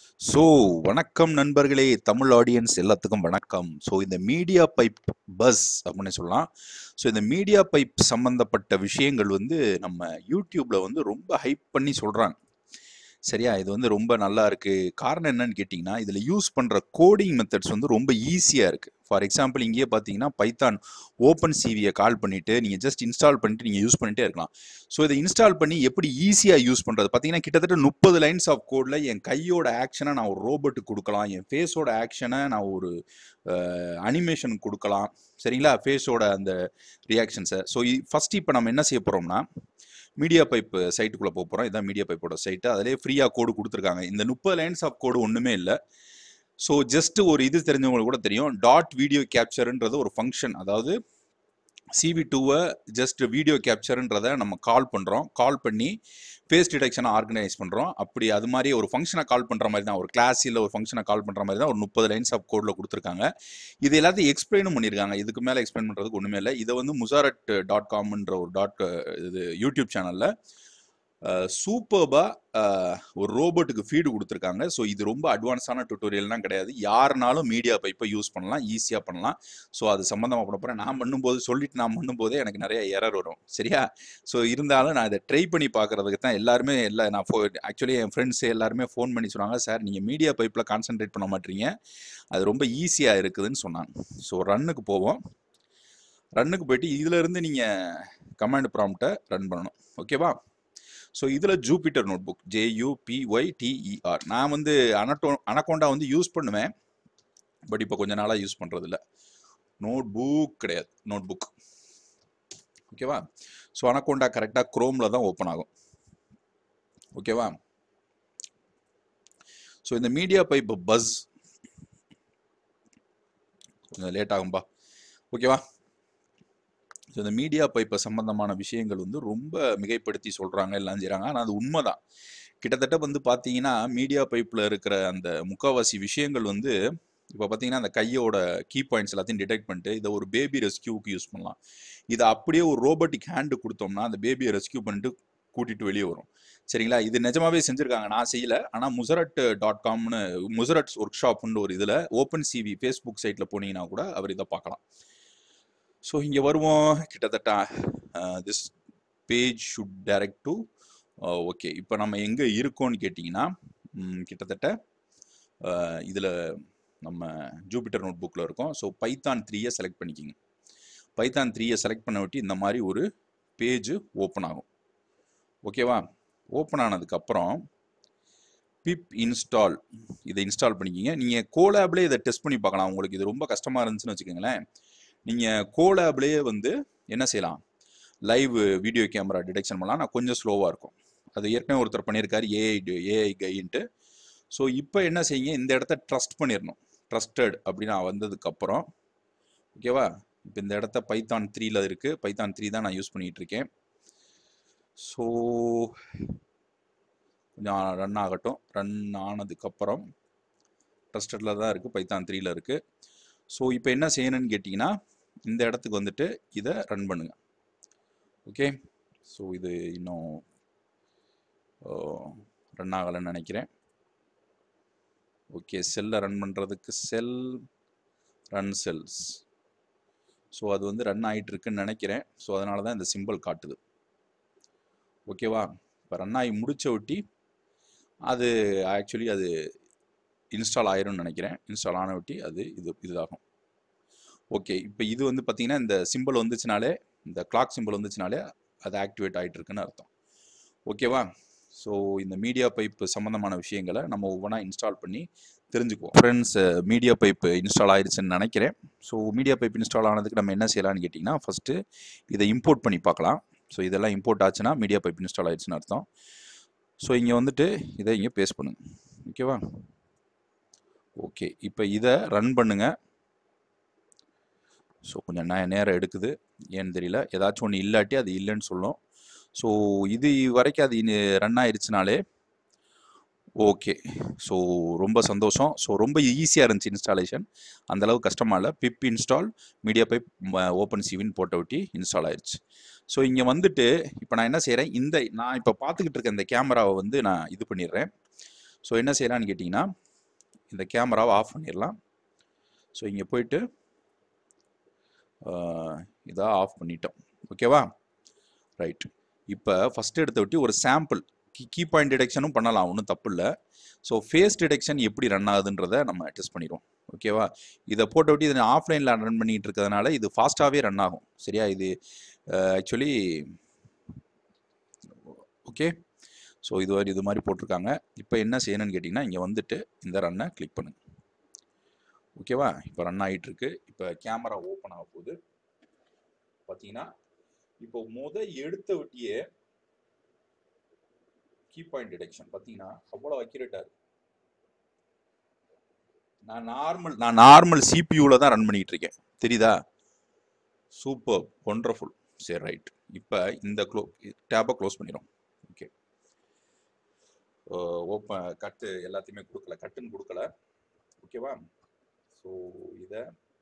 so வணக்கம் நண்பர்களே Tamil audience எல்லாத்துக்கும் வணக்கம் ஸோ இந்த மீடியா பைப் பஸ் அப்படின்னு சொல்லலாம் ஸோ இந்த மீடியா பைப் சம்மந்தப்பட்ட விஷயங்கள் வந்து நம்ம யூடியூப்ல வந்து ரொம்ப ஹைப் பண்ணி சொல்கிறாங்க சரியா இது வந்து ரொம்ப நல்லா இருக்கு காரணம் என்னன்னு கேட்டிங்கன்னா இதில் யூஸ் பண்ணுற கோடிங் மெத்தட்ஸ் வந்து ரொம்ப ஈஸியாக இருக்குது ஃபார் எக்ஸாம்பிள் இங்கேயே பார்த்தீங்கன்னா பைத்தான் ஓப்பன் சிவியை கால் பண்ணிவிட்டு நீங்கள் ஜஸ்ட் இன்ஸ்டால் பண்ணிட்டு நீங்கள் யூஸ் பண்ணிட்டே இருக்கலாம் ஸோ இதை இன்ஸ்டால் பண்ணி எப்படி ஈஸியாக யூஸ் பண்ணுறது பார்த்தீங்கன்னா கிட்டத்தட்ட முப்பது லைன்ஸ் ஆஃப் கோடில் என் கையோட ஆக்ஷனை நான் ஒரு ரோபோட்டுக்கு கொடுக்கலாம் என் ஃபேஸோட ஆக்ஷனை நான் ஒரு அனிமேஷன் கொடுக்கலாம் சரிங்களா ஃபேஸோட அந்த ரியாக்ஷன்ஸை ஸோ ஃபஸ்ட் இப்போ நம்ம என்ன செய்ய போகிறோம்னா மீடியா பைப் சைட்டுக்குள்ளே போக போகிறோம் இதான் மீடியா பைப்போட சைட்டு அதிலே ஃப்ரீயாக கோடு கொடுத்துருக்காங்க இந்த முப்பது லைன்ஸ் ஆஃப் கோடு ஒன்றுமே இல்லை ஸோ ஜஸ்ட் ஒரு இது தெரிஞ்சவங்களுக்கு கூட தெரியும் டாட் வீடியோ கேப்சருன்றது ஒரு ஃபங்க்ஷன் அதாவது சிவி டூவை ஜஸ்ட் வீடியோ கேப்சருன்றதை நம்ம கால் பண்ணுறோம் கால் பண்ணி ஃபேஸ் டிடெக்ஷனை ஆர்கனைஸ் பண்ணுறோம் அப்படி அது மாதிரி ஒரு ஃபங்க்ஷனை கால் பண்ணுற மாதிரி தான் ஒரு கிளாஸ் இல்லை ஒரு ஃபங்க்ஷனை கால் பண்ணுற மாதிரி தான் ஒரு முப்பது லைன்ஸ் ஆஃப் கோடில் கொடுத்துருக்காங்க இது எல்லாத்தையும் எக்ஸ்பிளைனும் பண்ணியிருக்காங்க இதுக்கு மேலே எக்ஸ்பிளைன் பண்ணுறதுக்கு ஒன்றுமே இல்லை இதை வந்து முசாரட் டாட் காம்ன்ற ஒரு டாட் இது யூடியூப் சேனலில் சூப்பர்பாக ஒரு ரோபோட்டுக்கு ஃபீடு கொடுத்துருக்காங்க ஸோ இது ரொம்ப அட்வான்ஸான டுட்டோரியல்லாம் கிடையாது யாருனாலும் மீடியா பைப்பை யூஸ் பண்ணலாம் ஈஸியாக பண்ணலாம் ஸோ அது சம்மந்தமாக பண்ண போகிறேன் நான் பண்ணும்போது சொல்லிட்டு நான் பண்ணும்போதே எனக்கு நிறைய எரர் வரும் சரியா ஸோ இருந்தாலும் நான் இதை ட்ரை பண்ணி பார்க்குறதுக்கு தான் எல்லாருமே எல்லா நான் ஃபோ ஆக்சுவலி என் ஃப்ரெண்ட்ஸ் எல்லாருமே ஃபோன் பண்ணி சொன்னாங்க சார் நீங்கள் மீடியா பைப்பில் கான்சென்ட்ரேட் பண்ண மாட்டீங்க அது ரொம்ப ஈஸியாக இருக்குதுன்னு சொன்னாங்க ஸோ ரன்னுக்கு போவோம் ரன்னுக்கு போயிட்டு இதில் நீங்கள் கமாண்ட் ப்ராம்ப்டை ரன் பண்ணணும் ஓகேவா ஸோ இதில் Jupyter notebook J U P Y T E R நான் வந்து அனட்டோ அனக்கோண்டா வந்து யூஸ் பண்ணுவேன் பட் இப்போ கொஞ்ச நாளாக யூஸ் பண்ணுறதில்ல நோட் புக் கிடையாது நோட் புக் ஓகேவா ஸோ அனக்கோண்டா கரெக்டாக க்ரோமில் தான் ஓப்பன் ஆகும் ஓகேவா ஸோ இந்த மீடியா பைப் பஸ் கொஞ்சம் லேட் ஆகும்பா ஓகேவா ஸோ இந்த மீடியா பைப்பை சம்பந்தமான விஷயங்கள் வந்து ரொம்ப மிகைப்படுத்தி சொல்கிறாங்க எல்லாம் செய்கிறாங்க ஆனால் அது உண்மைதான் கிட்டத்தட்ட வந்து பார்த்தீங்கன்னா மீடியா பைப்பில் இருக்கிற அந்த முக்கால்வாசி விஷயங்கள் வந்து இப்போ பார்த்தீங்கன்னா அந்த கையோட கீ பாயிண்ட்ஸ் எல்லாத்தையும் டிடெக்ட் பண்ணிட்டு இதை ஒரு பேபி ரெஸ்கியூக்கு யூஸ் பண்ணலாம் இதை அப்படியே ஒரு ரோபோட்டிக் ஹேண்டு கொடுத்தோம்னா அந்த பேபியை ரெஸ்கியூ பண்ணிட்டு கூட்டிகிட்டு வெளியே வரும் சரிங்களா இது நிஜமாவே செஞ்சுருக்காங்க நான் செய்யலை ஆனால் முசரட் டாட் காம்னு முசரட் ஒர்க் ஷாப்னு ஒரு இதில் ஓப்பன் சிவி ஃபேஸ்புக் சைட்டில் போனீங்கன்னா கூட அவர் இதை பார்க்கலாம் ஸோ இங்கே வருவோம் கிட்டத்தட்ட this page should direct to okay இப்போ நம்ம எங்கே இருக்கோம்னு கேட்டிங்கன்னா கிட்டத்தட்ட இதில் நம்ம ஜூபிட்டர் நோட் புக்கில் இருக்கோம் ஸோ பைத்தான் த்ரீயை செலக்ட் பண்ணிக்கிங்க பைத்தான் த்ரீயை செலக்ட் பண்ண விட்டு இந்த மாதிரி ஒரு பேஜ் ஓப்பன் ஆகும் ஓகேவா ஓப்பன் ஆனதுக்கப்புறம் பிப் இன்ஸ்டால் இதை இன்ஸ்டால் பண்ணிக்கிங்க நீங்கள் கோலாப்லேயே இதை டெஸ்ட் பண்ணி பார்க்கலாம் உங்களுக்கு இது ரொம்ப கஷ்டமாக இருந்துச்சுன்னு வச்சுக்கோங்களேன் நீங்கள் கோலாப்லேயே வந்து என்ன செய்யலாம் லைவ் வீடியோ கேமரா டிடெக்ஷன் பண்ணலாம் நான் கொஞ்சம் ஸ்லோவாக இருக்கும் அது ஏற்கனவே ஒருத்தர் பண்ணியிருக்காரு ஏஐ ஏஐ கைன்ட்டு ஸோ இப்போ என்ன செய்யுங்க இந்த இடத்த ட்ரஸ்ட் பண்ணிடணும் ட்ரஸ்டட் அப்படின்னு நான் வந்ததுக்கப்புறம் ஓகேவா இப்போ இந்த இடத்த பைத்தான் த்ரீல இருக்குது பைத்தான் த்ரீ தான் நான் யூஸ் பண்ணிகிட்டு இருக்கேன் ஸோ கொஞ்சம் ரன் ஆகட்டும் ரன் ஆனதுக்கப்புறம் ட்ரஸ்டடில் தான் இருக்குது பைத்தான் த்ரீல இருக்குது ஸோ இப்போ என்ன செய்யணும்னு கேட்டிங்கன்னா இந்த இடத்துக்கு வந்துட்டு இதை ரன் பண்ணுங்க ஓகே ஸோ இது இன்னும் ரன் ஆகலைன்னு நினைக்கிறேன் ஓகே செல்லை ரன் பண்ணுறதுக்கு செல் ரன் செல்ஸ் ஸோ அது வந்து ரன் ஆகிட்டு இருக்குன்னு நினைக்கிறேன் ஸோ அதனால தான் இந்த சிம்பிள் காட்டுது ஓகேவா இப்போ ரன் ஆகி முடிச்ச ஒட்டி அது ஆக்சுவலி அது இன்ஸ்டால் ஆயிரும்னு நினைக்கிறேன் இன்ஸ்டால் ஆன ஒட்டி அது இது இதாகும் ஓகே இப்போ இது வந்து பார்த்தீங்கன்னா இந்த சிம்பிள் வந்துச்சுனாலே இந்த கிளாக் சிம்பிள் வந்துச்சுனாலே அது ஆக்டிவேட் ஆகிட்டு இருக்குன்னு அர்த்தம் ஓகேவா ஸோ இந்த மீடியா பைப் சம்மந்தமான விஷயங்களை நம்ம ஒவ்வொன்றா இன்ஸ்டால் பண்ணி தெரிஞ்சுக்குவோம் ஃப்ரெண்ட்ஸ் மீடியா பைப் இன்ஸ்டால் ஆயிடுச்சுன்னு நினைக்கிறேன் ஸோ மீடியா பைப் இன்ஸ்டால் ஆனதுக்கு நம்ம என்ன செய்யலாம்னு கேட்டிங்கன்னா ஃபஸ்ட்டு இதை இம்போர்ட் பண்ணி பார்க்கலாம் ஸோ இதெல்லாம் இம்போர்ட் ஆச்சுன்னா மீடியா பைப் இன்ஸ்டால் ஆயிடுச்சுன்னு அர்த்தம் ஸோ இங்கே வந்துட்டு இதை இங்கே பேஸ்ட் பண்ணுங்க ஓகேவா ஓகே இப்போ இதை ரன் பண்ணுங்க ஸோ கொஞ்சம் நே நேரம் எடுக்குது ஏன்னு தெரியல ஏதாச்சும் ஒன்று இல்லாட்டி அது இல்லைன்னு சொல்லும் ஸோ இது வரைக்கும் அது ரன் ஆயிடுச்சுனாலே ஓகே ஸோ ரொம்ப சந்தோஷம் ஸோ ரொம்ப ஈஸியாக இருந்துச்சு இன்ஸ்டாலேஷன் அந்தளவு கஷ்டமாக இல்லை pip install MediaPipe open சிவின் போட்ட ஒட்டி இன்ஸ்டால் ஆயிடுச்சு ஸோ இங்கே வந்துட்டு இப்போ நான் என்ன செய்கிறேன் இந்த நான் இப்போ பார்த்துக்கிட்டு இருக்க இந்த கேமராவை வந்து நான் இது பண்ணிடுறேன் ஸோ என்ன செய்யலாம்னு கேட்டிங்கன்னா இந்த கேமராவை ஆஃப் பண்ணிடலாம் ஸோ இங்கே போயிட்டு இதாக ஆஃப் பண்ணிட்டோம் ஓகேவா ரைட் இப்போ ஃபஸ்ட்டு எடுத்த விட்டு ஒரு சாம்பிள் கீ கீ பாயிண்ட் டிடெக்ஷனும் பண்ணலாம் ஒன்றும் தப்பு இல்லை ஸோ ஃபேஸ் டிடெக்ஷன் எப்படி ரன் ஆகுதுன்றதை நம்ம டெஸ்ட் பண்ணிடுவோம் ஓகேவா இதை போட்ட விட்டு இதை ஆஃப்லைனில் ரன் பண்ணிட்டு இருக்கிறதுனால இது ஃபாஸ்ட்டாகவே ரன் ஆகும் சரியா இது ஆக்சுவலி ஓகே ஸோ இது மாதிரி இது மாதிரி போட்டிருக்காங்க இப்போ என்ன செய்யணும்னு கேட்டிங்கன்னா இங்கே வந்துட்டு இந்த ரன்னை கிளிக் பண்ணுங்க ஓகேவா இப்போ ரன் ஆகிட்டு இருக்கு இப்போ கேமரா ஓப்பன் ஆக போகுது பார்த்தீங்கன்னா இப்போ முத எடுத்த விட்டியே கீ பாயிண்ட் டிடெக்ஷன் பார்த்தீங்கன்னா அவ்வளோ அக்யூரேட்டாக இருக்கு நான் நார்மல் நான் நார்மல் சிபியூவில் தான் ரன் பண்ணிட்டு இருக்கேன் தெரியுதா சூப்பர் ஒண்டர்ஃபுல் சரி ரைட் இப்போ இந்த க்ளோ டேப்பை க்ளோஸ் பண்ணிடும் ஓகே ஓப்பன் கட்டு எல்லாத்தையுமே கொடுக்கல கட்டுன்னு கொடுக்கல ஓகேவா ஸோ இதை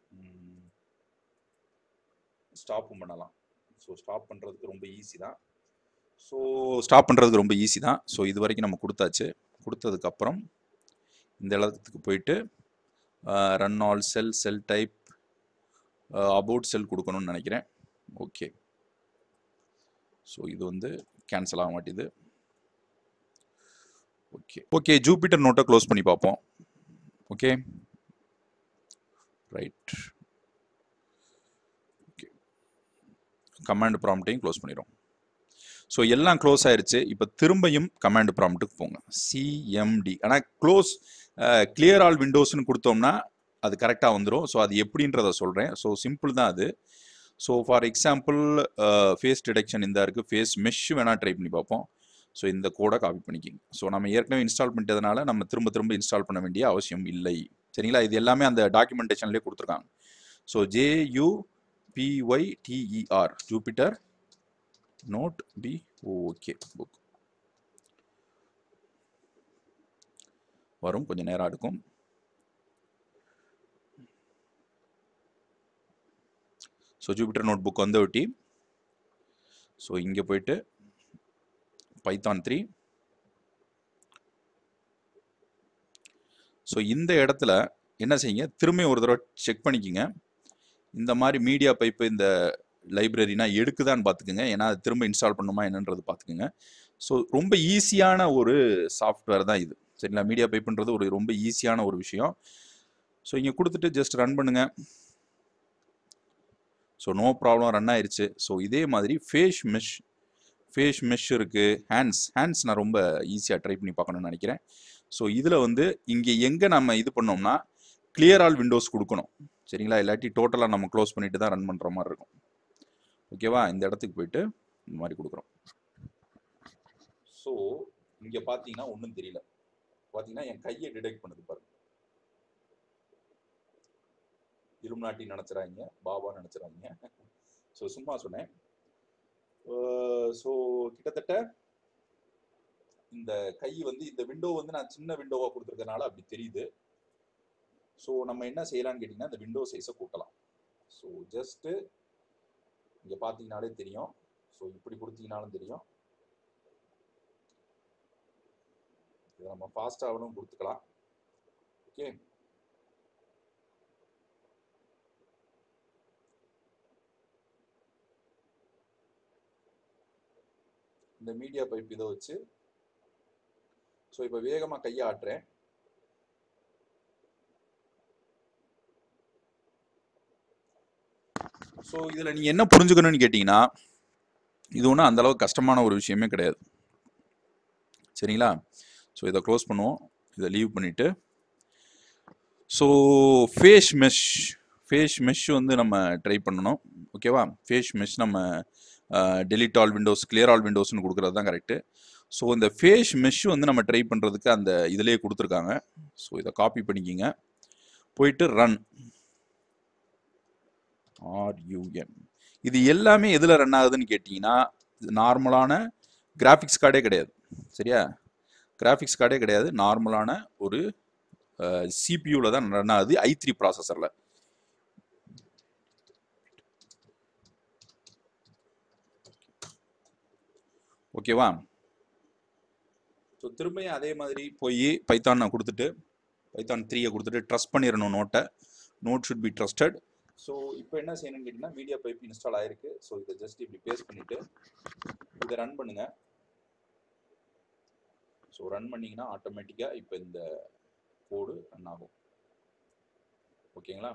ஸ்டாப்பும் பண்ணலாம் ஸோ ஸ்டாப் பண்ணுறதுக்கு ரொம்ப ஈஸி தான் ஸோ ஸ்டாப் பண்ணுறதுக்கு ரொம்ப ஈஸி தான் ஸோ இது வரைக்கும் நம்ம கொடுத்தாச்சு கொடுத்ததுக்கப்புறம் இந்த இடத்துக்கு போயிட்டு run all cell cell type about cell கொடுக்கணும்னு நினைக்கிறேன் ஓகே ஸோ இது வந்து கேன்சல் ஆக மாட்டேது ஓகே ஓகே ஜூபிட்டர் நோட்டை க்ளோஸ் பண்ணி பார்ப்போம் ஓகே ரைட் ஓகே கமாண்ட் ப்ராம்ப்டையும் க்ளோஸ் பண்ணிடும் ஸோ எல்லாம் க்ளோஸ் ஆயிருச்சு இப்போ திரும்பியும் கமாண்ட் ப்ராம்ப்ட்டுக்கு போங்க சிஎம்டி ஆனால் க்ளோஸ் கிளியர் ஆல் விண்டோஸ்னு கொடுத்தோம்னா அது கரெக்டாக வந்துடும் ஸோ அது எப்படின்றத சொல்கிறேன் ஸோ சிம்பிள் தான் அது so for example face detection இந்த இருக்குது ஃபேஸ் மெஷ் வேணால் ட்ரை பண்ணி பார்ப்போம் ஸோ இந்த கோடை காப்பி பண்ணிக்கிங்க ஸோ நம்ம ஏற்கனவே இன்ஸ்டால் பண்ணிட்டதுனால நம்ம திரும்ப திரும்ப இன்ஸ்டால் பண்ண வேண்டிய அவசியம் இல்லை சரிங்களா இது எல்லாமே அந்த டாக்குமெண்டேஷன்லேயே கொடுத்துருக்காங்க so J U P Y T E R Jupyter note B okay book வரும் கொஞ்சம் நேரம் எடுக்கும் ஸோ ஜூபிட்டர் நோட் புக் வந்து ஒட்டி ஸோ இங்கே போயிட்டு பைத்தான் த்ரீ ஸோ இந்த இடத்துல என்ன செய்யுங்க திரும்ப ஒரு தடவை செக் பண்ணிக்கிங்க இந்த மாதிரி மீடியா பைப்பு இந்த லைப்ரரினா எடுக்குதான்னு பார்த்துக்குங்க ஏன்னா அது திரும்ப இன்ஸ்டால் பண்ணுமா என்னன்றது பார்த்துக்குங்க ஸோ ரொம்ப ஈஸியான ஒரு சாஃப்ட்வேர் தான் இது சரிங்களா மீடியா பைப்புன்றது ஒரு ரொம்ப ஈஸியான ஒரு விஷயம் ஸோ இங்கே கொடுத்துட்டு ஜஸ்ட் ரன் பண்ணுங்க ஸோ நோ ப்ராப்ளம் ரன் ஆயிருச்சு ஸோ இதே மாதிரி ஃபேஸ் மெஷ் ஃபேஸ் மெஷ் இருக்குது ஹேண்ட்ஸ் ஹேண்ட்ஸ் நான் ரொம்ப ஈஸியாக ட்ரை பண்ணி பார்க்கணும்னு நினைக்கிறேன் ஸோ இதில் வந்து இங்கே எங்கே நம்ம இது பண்ணோம்னா கிளியர் ஆல் விண்டோஸ் கொடுக்கணும் சரிங்களா இல்லாட்டி டோட்டலாக நம்ம க்ளோஸ் பண்ணிட்டு தான் ரன் பண்ணுற மாதிரி இருக்கும் ஓகேவா இந்த இடத்துக்கு போயிட்டு இந்த மாதிரி கொடுக்குறோம் ஸோ இங்கே பார்த்தீங்கன்னா ஒன்றும் தெரியல பார்த்தீங்கன்னா என் கையை டிடெக்ட் பண்ணுது பாருங்க இலும்நாட்டி நினச்சிடாங்க பாபா நினச்சிடாங்க ஸோ சும்மா சொன்னேன் ஸோ கிட்டத்தட்ட இந்த கை வந்து இந்த விண்டோ வந்து நான் சின்ன விண்டோவாக கொடுத்துருக்கனால அப்படி தெரியுது ஸோ நம்ம என்ன செய்யலாம்னு கேட்டிங்கன்னா இந்த விண்டோ சைஸை கூட்டலாம் ஸோ ஜஸ்ட்டு இங்கே பார்த்தீங்கனாலே தெரியும் ஸோ இப்படி கொடுத்தீங்கனாலும் தெரியும் இதை நம்ம ஃபாஸ்ட்டாகவும் கொடுத்துக்கலாம் ஓகே இந்த மீடியா பைப் இதை வச்சு ஸோ இப்போ வேகமாக கையை ஆட்டுறேன் ஸோ இதில் நீங்கள் என்ன புரிஞ்சுக்கணும்னு கேட்டிங்கன்னா இது ஒன்றும் அந்தளவுக்கு கஷ்டமான ஒரு விஷயமே கிடையாது சரிங்களா ஸோ இதை க்ளோஸ் பண்ணுவோம் இதை லீவ் பண்ணிவிட்டு so face mesh face mesh வந்து நம்ம ட்ரை பண்ணணும் ஓகேவா ஃபேஸ் மெஷ் நம்ம delete all windows clear all விண்டோஸ்னு கொடுக்குறது தான் கரெக்டு ஸோ இந்த ஃபேஸ் மெஷ் வந்து நம்ம ட்ரை பண்ணுறதுக்கு அந்த இதிலே கொடுத்துருக்காங்க ஸோ இதை காப்பி பண்ணிக்கிங்க போயிட்டு ரன் ஆர்யூஎன் இது எல்லாமே எதில் ரன் ஆகுதுன்னு கேட்டிங்கன்னா நார்மலான கிராஃபிக்ஸ் கார்டே கிடையாது சரியா கிராஃபிக்ஸ் கார்டே கிடையாது நார்மலான ஒரு சிபியூவில் தான் ரன் ஆகுது ஐ த்ரீ ப்ராசஸரில் ஓகேவா ஸோ ஸோ திரும்பியும் அதே மாதிரி போய் பைத்தான் நான் கொடுத்துட்டு பைத்தான் த்ரீயை கொடுத்துட்டு ட்ரஸ்ட் பண்ணிடணும் நோட்டை note should be trusted so இப்போ என்ன செய்யணும்னு கேட்டிங்கன்னா மீடியா பைப் இன்ஸ்டால் ஆயிருக்கு ஸோ இதை ஜஸ்ட் இப்படி பேஸ்ட் பண்ணிவிட்டு இதை ரன் பண்ணுங்க ஸோ ரன் பண்ணிங்கன்னா ஆட்டோமேட்டிக்காக இப்போ இந்த கோடு ரன் ஆகும் ஓகேங்களா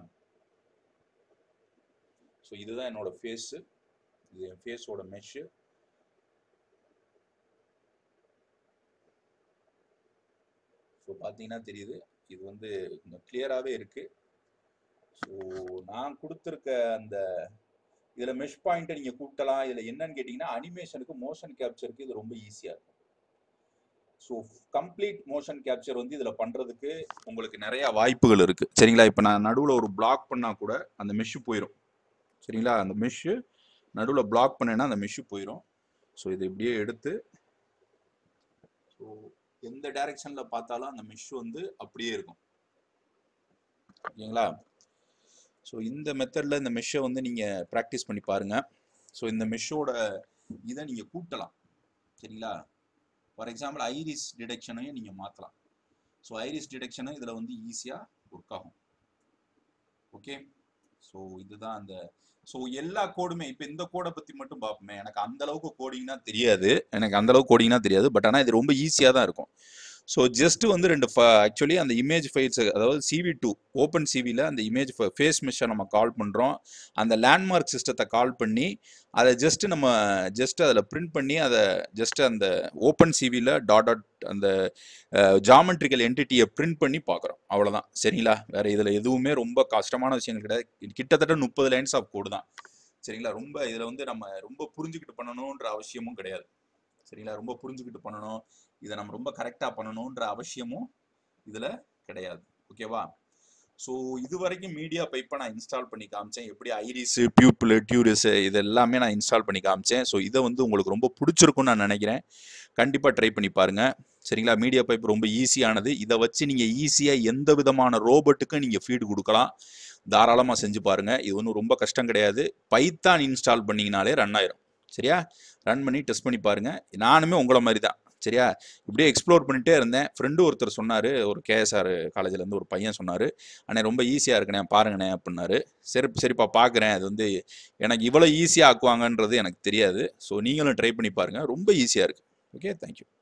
ஸோ இதுதான் என்னோட ஃபேஸு இது என் ஃபேஸோட மெஷ்ஷு ஸோ பார்த்தீங்கன்னா தெரியுது இது வந்து கொஞ்சம் கிளியராகவே இருக்குது ஸோ நான் கொடுத்துருக்க அந்த இதில் மெஷ் பாயிண்ட்டை நீங்கள் கூட்டலாம் இதில் என்னன்னு கேட்டிங்கன்னா அனிமேஷனுக்கு மோஷன் கேப்சருக்கு இது ரொம்ப ஈஸியாக இருக்கும் ஸோ கம்ப்ளீட் மோஷன் கேப்சர் வந்து இதில் பண்ணுறதுக்கு உங்களுக்கு நிறையா வாய்ப்புகள் இருக்குது சரிங்களா இப்போ நான் நடுவில் ஒரு பிளாக் பண்ணால் கூட அந்த மெஷ்ஷு போயிடும் சரிங்களா அந்த மெஷ்ஷு நடுவில் பிளாக் பண்ணேன்னா அந்த மெஷ்ஷு போயிடும் ஸோ இதை இப்படியே எடுத்து ஸோ எந்த டைரெக்ஷனில் பார்த்தாலும் அந்த மெஷ் வந்து அப்படியே இருக்கும் ஓகேங்களா ஸோ இந்த மெத்தடில் இந்த மெஷ்ஷை வந்து நீங்கள் ப்ராக்டிஸ் பண்ணி பாருங்கள் ஸோ இந்த மெஷ்ஷோட இதை நீங்கள் கூட்டலாம் சரிங்களா ஃபார் எக்ஸாம்பிள் ஐரிஸ் டிடெக்ஷனையும் நீங்கள் மாற்றலாம் ஸோ ஐரிஸ் டிடெக்ஷனும் இதில் வந்து ஈஸியாக ஒர்க் ஆகும் ஓகே ஸோ இதுதான் அந்த ஸோ எல்லா கோடுமே இப்போ இந்த கோடை பற்றி மட்டும் பார்ப்போமே எனக்கு அந்த அளவுக்கு கோடிங்னா தெரியாது எனக்கு அந்த அளவுக்கு கோடிங்னா தெரியாது பட் ஆனால் இது ரொம்ப ஈஸியாக தான் இருக்கும் ஸோ ஜஸ்ட் வந்து ரெண்டு ஆக்சுவலி அந்த இமேஜ் ஃபைல்ஸ் அதாவது சிவி டூ ஓப்பன் சிவியில் அந்த இமேஜ் ஃபேஸ் மிஷை நம்ம கால் பண்ணுறோம் அந்த லேண்ட்மார்க் சிஸ்டத்தை கால் பண்ணி அதை ஜஸ்ட் நம்ம ஜஸ்ட் அதில் பிரிண்ட் பண்ணி அதை ஜஸ்ட் அந்த ஓப்பன் சிவியில் டாட் டாட் அந்த ஜாமெட்ரிக்கல் என்டிட்டியை பிரிண்ட் பண்ணி பார்க்குறோம் அவ்வளோதான் சரிங்களா வேறு இதில் எதுவுமே ரொம்ப கஷ்டமான விஷயங்கள் கிடையாது கிட்டத்தட்ட முப்பது லைன்ஸ் ஆஃப் கோடு தான் சரிங்களா ரொம்ப இதில் வந்து நம்ம ரொம்ப புரிஞ்சுக்கிட்டு பண்ணணுன்ற அவசியமும் கிடையாது சரிங்களா ரொம்ப புரிஞ்சுக்கிட்டு பண்ணணும் இதை நம்ம ரொம்ப கரெக்டாக பண்ணணுன்ற அவசியமும் இதில் கிடையாது ஓகேவா ஸோ இது வரைக்கும் மீடியா பைப்பை நான் இன்ஸ்டால் பண்ணி காமிச்சேன் எப்படி ஐரிஸு பியூப்பிள் டியூரிஸு இது எல்லாமே நான் இன்ஸ்டால் பண்ணி காமிச்சேன் ஸோ இதை வந்து உங்களுக்கு ரொம்ப பிடிச்சிருக்கும்னு நான் நினைக்கிறேன் கண்டிப்பாக ட்ரை பண்ணி பாருங்கள் சரிங்களா மீடியா பைப் ரொம்ப ஈஸியானது இதை வச்சு நீங்கள் ஈஸியாக எந்த விதமான ரோபோட்டுக்கும் நீங்கள் ஃபீடு கொடுக்கலாம் தாராளமாக செஞ்சு பாருங்கள் இது ஒன்றும் ரொம்ப கஷ்டம் கிடையாது பைத்தான் இன்ஸ்டால் பண்ணிங்கனாலே ரன் ஆயிரும் சரியா ரன் பண்ணி டெஸ்ட் பண்ணி பாருங்கள் நானுமே உங்களை மாதிரி தான் சரியா இப்படியே எக்ஸ்ப்ளோர் பண்ணிட்டே இருந்தேன் ஃப்ரெண்டு ஒருத்தர் சொன்னார் ஒரு கேஎஸ்ஆர் காலேஜ்லேருந்து ஒரு பையன் சொன்னார் அண்ணே ரொம்ப ஈஸியாக இருக்குண்ணே பாருங்கண்ணே அப்படின்னாரு சரி சரிப்பா பார்க்குறேன் அது வந்து எனக்கு இவ்வளோ ஈஸியாக ஆக்குவாங்கன்றது எனக்கு தெரியாது ஸோ நீங்களும் ட்ரை பண்ணி பாருங்கள் ரொம்ப ஈஸியாக இருக்குது ஓகே தேங்க்யூ